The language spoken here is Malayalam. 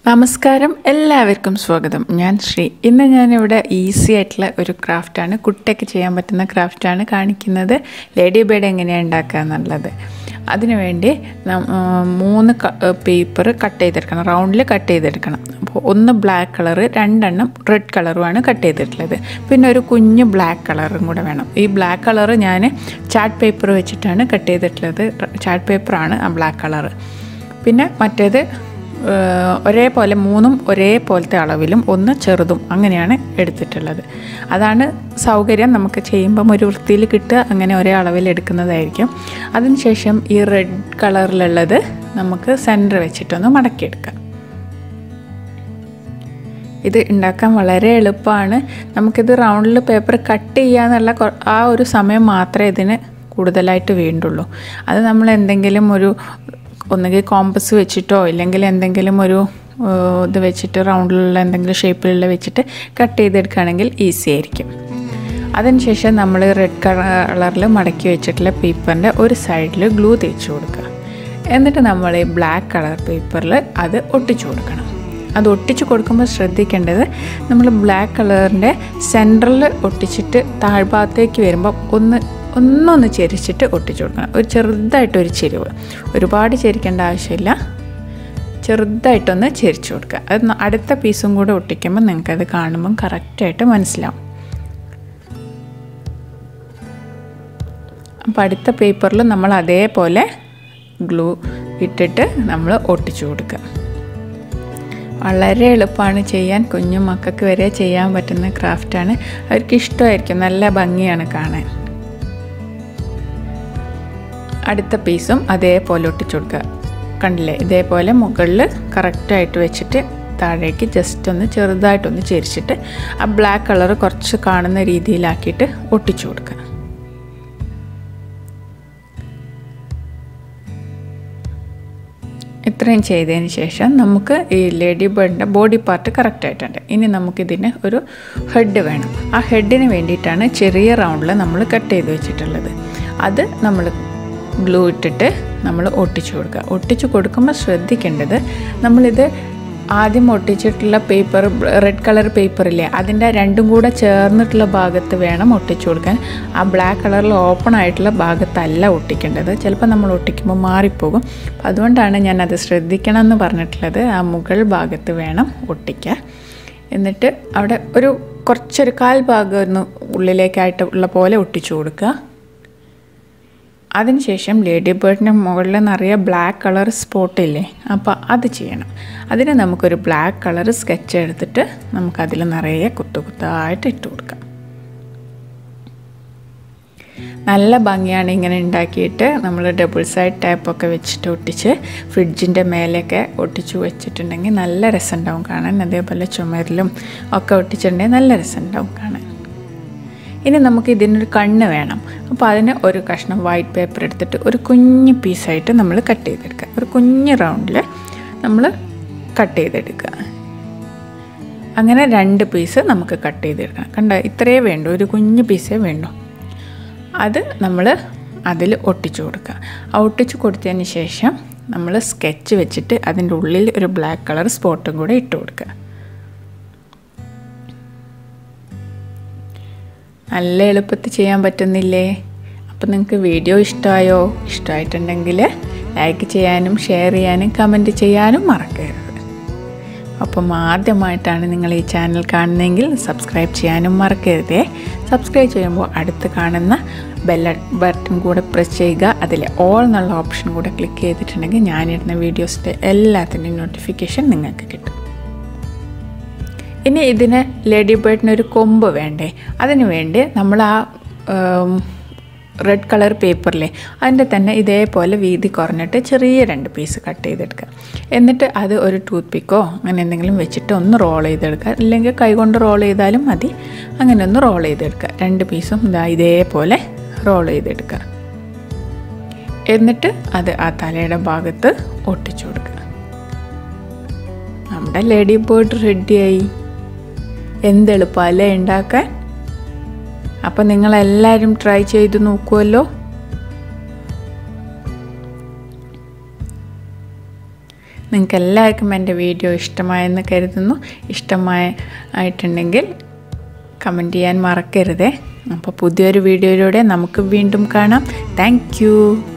നമസ്കാരം എല്ലാവർക്കും സ്വാഗതം ഞാൻ ശ്രീ ഇന്ന് ഞാനിവിടെ ഈസി ആയിട്ടുള്ള ഒരു ക്രാഫ്റ്റാണ് കുട്ടിയൊക്കെ ചെയ്യാൻ പറ്റുന്ന ക്രാഫ്റ്റാണ് കാണിക്കുന്നത് ലേഡി ബേഡ് എങ്ങനെയാണ് ഉണ്ടാക്കുക എന്നുള്ളത് അതിനുവേണ്ടി നം- ആ, മൂന്ന് പേപ്പർ കട്ട് ചെയ്തെടുക്കണം റൗണ്ടിൽ കട്ട് ചെയ്തെടുക്കണം അപ്പോൾ ഒന്ന് ബ്ലാക്ക് കളറ് രണ്ടെണ്ണം റെഡ് കളറുമാണ് കട്ട് ചെയ്തിട്ടുള്ളത് പിന്നെ ഒരു കുഞ്ഞ് ബ്ലാക്ക് കളറും കൂടെ വേണം ഈ ബ്ലാക്ക് കളറ് ഞാൻ ചാർട്ട് പേപ്പർ വെച്ചിട്ടാണ് കട്ട് ചെയ്തിട്ടുള്ളത് ചാർട്ട് പേപ്പറാണ് ആ ബ്ലാക്ക് കളറ് പിന്നെ മറ്റേത് ഏഹ് ഒരേപോലെ മൂന്നും ഒരേപോലത്തെ അളവിലും ഒന്ന് ചെറുതും അങ്ങനെയാണ് എടുത്തിട്ടുള്ളത് അതാണ് സൗകര്യം നമുക്ക് ചെയ്യുമ്പം ഒരു വൃത്തിയിൽ കിട്ടുക അങ്ങനെ ഒരേ അളവിൽ എടുക്കുന്നതായിരിക്കും അതിനുശേഷം ഈ റെഡ് കളറിലുള്ളത് നമുക്ക് സെൻറ്റർ വെച്ചിട്ടൊന്ന് മടക്കിയെടുക്കാം ഇത് ഉണ്ടാക്കാൻ വളരെ എളുപ്പമാണ് നമുക്കിത് റൗണ്ടിൽ പേപ്പർ കട്ട് ചെയ്യുക എന്നുള്ള കൊ- ആ ഒരു സമയം മാത്രമേ ഇതിന് കൂടുതലായിട്ട് വേണ്ടുള്ളൂ അത് നമ്മൾ എന്തെങ്കിലും ഒരു ഒന്നുകിൽ കോമ്പസ് വെച്ചിട്ടോ ഇല്ലെങ്കിൽ എന്തെങ്കിലും ഒരു ഏഹ്, ഇത് വെച്ചിട്ട് റൗണ്ടിലുള്ള എന്തെങ്കിലും ഷേപ്പിലുള്ള വെച്ചിട്ട് കട്ട് ചെയ്തെടുക്കുകയാണെങ്കിൽ ഈസി ആയിരിക്കും അതിനുശേഷം നമ്മൾ റെഡ് കളറിൽ മടക്കി വെച്ചിട്ടുള്ള പേപ്പറിൻ്റെ ഒരു സൈഡിൽ ഗ്ലൂ തേച്ച് കൊടുക്കുക എന്നിട്ട് നമ്മൾ ഈ ബ്ലാക്ക് കളർ പേപ്പറിൽ അത് ഒട്ടിച്ചു കൊടുക്കണം അത് ഒട്ടിച്ച് കൊടുക്കുമ്പോൾ ശ്രദ്ധിക്കേണ്ടത് നമ്മൾ ബ്ലാക്ക് കളറിൻ്റെ സെൻറ്ററിൽ ഒട്ടിച്ചിട്ട് താഴ്ഭാഗത്തേക്ക് വരുമ്പോൾ ഒന്ന് ഒന്നൊന്ന് ചെരിച്ചിട്ട് ഒട്ടിച്ചു കൊടുക്കണം ഒരു ചെറുതായിട്ടൊരു ചെരിവ് ഒരുപാട് ചെരിക്കേണ്ട ആവശ്യമില്ല ചെറുതായിട്ടൊന്ന് ചെരിച്ചു കൊടുക്കുക അത് ന- അടുത്ത പീസും കൂടെ ഒട്ടിക്കുമ്പോൾ നിങ്ങൾക്കത് കാണുമ്പം കറക്റ്റായിട്ട് മനസ്സിലാവും അപ്പോൾ അടുത്ത പേപ്പറിൽ നമ്മൾ അതേപോലെ ഗ്ലൂ ഇട്ടിട്ട് നമ്മൾ ഒട്ടിച്ചു കൊടുക്കുക വളരെ എളുപ്പമാണ് ചെയ്യാൻ കുഞ്ഞു മക്കൾക്ക് വരെ ചെയ്യാൻ പറ്റുന്ന ക്രാഫ്റ്റാണ് അവർക്ക് ഇഷ്ടമായിരിക്കും നല്ല ഭംഗിയാണ് കാണാൻ അടുത്ത പീസും അതേപോലെ ഒട്ടിച്ചു കൊടുക്കുക കണ്ടില്ലേ ഇതേപോലെ മുകളിൽ കറക്റ്റായിട്ട് വെച്ചിട്ട് താഴേക്ക് ജസ്റ്റ് ഒന്ന് ചെറുതായിട്ടൊന്ന് ചെരിച്ചിട്ട് ആ ബ്ലാക്ക് കളർ കുറച്ച് കാണുന്ന രീതിയിലാക്കിയിട്ട് ഒട്ടിച്ചു കൊടുക്കുക ഇത്രയും ചെയ്തതിന് ശേഷം നമുക്ക് ഈ ലേഡി ബേർഡിൻ്റെ ബോഡി പാർട്ട് കറക്റ്റ് ആയിട്ടുണ്ട് ഇനി നമുക്കിതിന് ഒരു ഹെഡ് വേണം ആ ഹെഡിന് വേണ്ടിയിട്ടാണ് ചെറിയ റൗണ്ടിൽ നമ്മൾ കട്ട് ചെയ്ത് വെച്ചിട്ടുള്ളത് അത് നമ്മൾ ഗ്ലൂ ഇട്ടിട്ട് നമ്മൾ ഒട്ടിച്ചു കൊടുക്കുക ഒട്ടിച്ചു കൊടുക്കുമ്പോൾ ശ്രദ്ധിക്കേണ്ടത് നമ്മളിത് ആദ്യം ഒട്ടിച്ചിട്ടുള്ള പേപ്പർ റെഡ് കളർ പേപ്പറില്ലേ അതിൻ്റെ രണ്ടും കൂടെ ചേർന്നിട്ടുള്ള ഭാഗത്ത് വേണം ഒട്ടിച്ചു കൊടുക്കാൻ ആ ബ്ലാക്ക് കളറിൽ ഓപ്പൺ ആയിട്ടുള്ള ഭാഗത്തല്ല ഒട്ടിക്കേണ്ടത് ചിലപ്പോൾ നമ്മൾ ഒട്ടിക്കുമ്പോൾ മാറിപ്പോകും അപ്പം അതുകൊണ്ടാണ് ഞാൻ അത് ശ്രദ്ധിക്കണം എന്ന് പറഞ്ഞിട്ടുള്ളത് ആ മുകൾ ഭാഗത്ത് വേണം ഒട്ടിക്കാൻ എന്നിട്ട് അവിടെ ഒരു കുറച്ചൊരു കാൽ ഭാഗം ഒന്ന് ഉള്ളിലേക്കായിട്ട് ഉള്ള പോലെ ഒട്ടിച്ചു കൊടുക്കുക അതിനുശേഷം ലേഡി ബേർഡിൻ്റെ മുകളിൽ നിറയെ ബ്ലാക്ക് കളർ സ്പോട്ടില്ലേ അപ്പോൾ അത് ചെയ്യണം അതിന് നമുക്കൊരു ബ്ലാക്ക് കളർ സ്കെച്ച് എടുത്തിട്ട് നമുക്കതിൽ നിറയെ കുത്തു കുത്തായിട്ട് ഇട്ട് കൊടുക്കാം നല്ല ഭംഗിയാണ് ഇങ്ങനെ ഉണ്ടാക്കിയിട്ട് നമ്മൾ ഡബിൾ സൈഡ് ടൈപ്പൊക്കെ വെച്ചിട്ട് ഒട്ടിച്ച് ഫ്രിഡ്ജിൻ്റെ മേലെയൊക്കെ ഒട്ടിച്ച് വെച്ചിട്ടുണ്ടെങ്കിൽ നല്ല രസമുണ്ടാവും കാണാൻ അതേപോലെ ചുമരിലും ഒക്കെ ഒട്ടിച്ചിട്ടുണ്ടെങ്കിൽ നല്ല രസമുണ്ടാവും കാണാൻ ഇനി നമുക്ക് ഇതിനൊരു കണ്ണ് വേണം അപ്പോൾ അതിന് ഒരു കഷ്ണം വൈറ്റ് പേപ്പർ എടുത്തിട്ട് ഒരു കുഞ്ഞ് പീസായിട്ട് നമ്മൾ കട്ട് ചെയ്തെടുക്കുക ഒരു കുഞ്ഞ് റൗണ്ടിൽ നമ്മൾ കട്ട് ചെയ്തെടുക്കുക അങ്ങനെ രണ്ട് പീസ് നമുക്ക് കട്ട് ചെയ്തെടുക്കണം കണ്ട ഇത്രയേ വേണ്ടൂ ഒരു കുഞ്ഞ് പീസേ വേണ്ടൂ അത് നമ്മൾ അതിൽ ഒട്ടിച്ചു കൊടുക്കുക ആ ഒട്ടിച്ചു കൊടുത്തതിന് ശേഷം നമ്മൾ സ്കെച്ച് വെച്ചിട്ട് അതിൻ്റെ ഉള്ളിൽ ഒരു ബ്ലാക്ക് കളർ സ്പോട്ടും കൂടെ ഇട്ട് കൊടുക്കുക നല്ല എളുപ്പത്തിൽ ചെയ്യാൻ പറ്റുന്നില്ലേ അപ്പോൾ നിങ്ങൾക്ക് വീഡിയോ ഇഷ്ടമായോ ഇഷ്ടമായിട്ടുണ്ടെങ്കിൽ ലൈക്ക് ചെയ്യാനും ഷെയർ ചെയ്യാനും കമൻറ്റ് ചെയ്യാനും മറക്കരുത് അപ്പം ആദ്യമായിട്ടാണ് നിങ്ങൾ ഈ ചാനൽ കാണുന്നതെങ്കിൽ സബ്സ്ക്രൈബ് ചെയ്യാനും മറക്കരുതേ സബ്സ്ക്രൈബ് ചെയ്യുമ്പോൾ അടുത്ത് കാണുന്ന ബെല്ല ബട്ടൺ കൂടെ പ്രസ് ചെയ്യുക അതിൽ ഓൾ എന്നുള്ള ഓപ്ഷൻ കൂടെ ക്ലിക്ക് ചെയ്തിട്ടുണ്ടെങ്കിൽ ഞാനിടുന്ന വീഡിയോസിൻ്റെ എല്ലാത്തിൻ്റെയും നോട്ടിഫിക്കേഷൻ നിങ്ങൾക്ക് കിട്ടും ഇനി ഇതിന് ലേഡി ബേർഡിന് ഒരു കൊമ്പ് വേണ്ടേ അതിന് വേണ്ടി നമ്മൾ ആ റെഡ് കളർ പേപ്പറിലെ അതിൻ്റെ തന്നെ ഇതേപോലെ വീതി കുറഞ്ഞിട്ട് ചെറിയ രണ്ട് പീസ് കട്ട് ചെയ്തെടുക്കുക എന്നിട്ട് അത് ഒരു ടൂത്ത് പിക്കോ അങ്ങനെ എന്തെങ്കിലും വെച്ചിട്ട് ഒന്ന് റോൾ ചെയ്തെടുക്കുക ഇല്ലെങ്കിൽ കൈകൊണ്ട് റോൾ ചെയ്താലും മതി അങ്ങനെ ഒന്ന് റോൾ ചെയ്തെടുക്കുക രണ്ട് പീസും ഇതാ ഇതേപോലെ റോൾ ചെയ്തെടുക്കുക എന്നിട്ട് അത് ആ തലയുടെ ഭാഗത്ത് ഒട്ടിച്ചു കൊടുക്കുക നമ്മുടെ ലേഡി ബേർഡ് റെഡിയായി എന്തെളുപ്പമല്ലേ ഉണ്ടാക്കാൻ അപ്പം നിങ്ങളെല്ലാവരും ട്രൈ ചെയ്ത് നോക്കുമല്ലോ നിങ്ങൾക്ക് എല്ലാവർക്കും എൻ്റെ വീഡിയോ ഇഷ്ടമായെന്ന് കരുതുന്നു ഇഷ്ടമായ ആയിട്ടുണ്ടെങ്കിൽ കമൻറ്റ് ചെയ്യാൻ മറക്കരുതേ അപ്പോൾ പുതിയൊരു വീഡിയോയിലൂടെ നമുക്ക് വീണ്ടും കാണാം താങ്ക്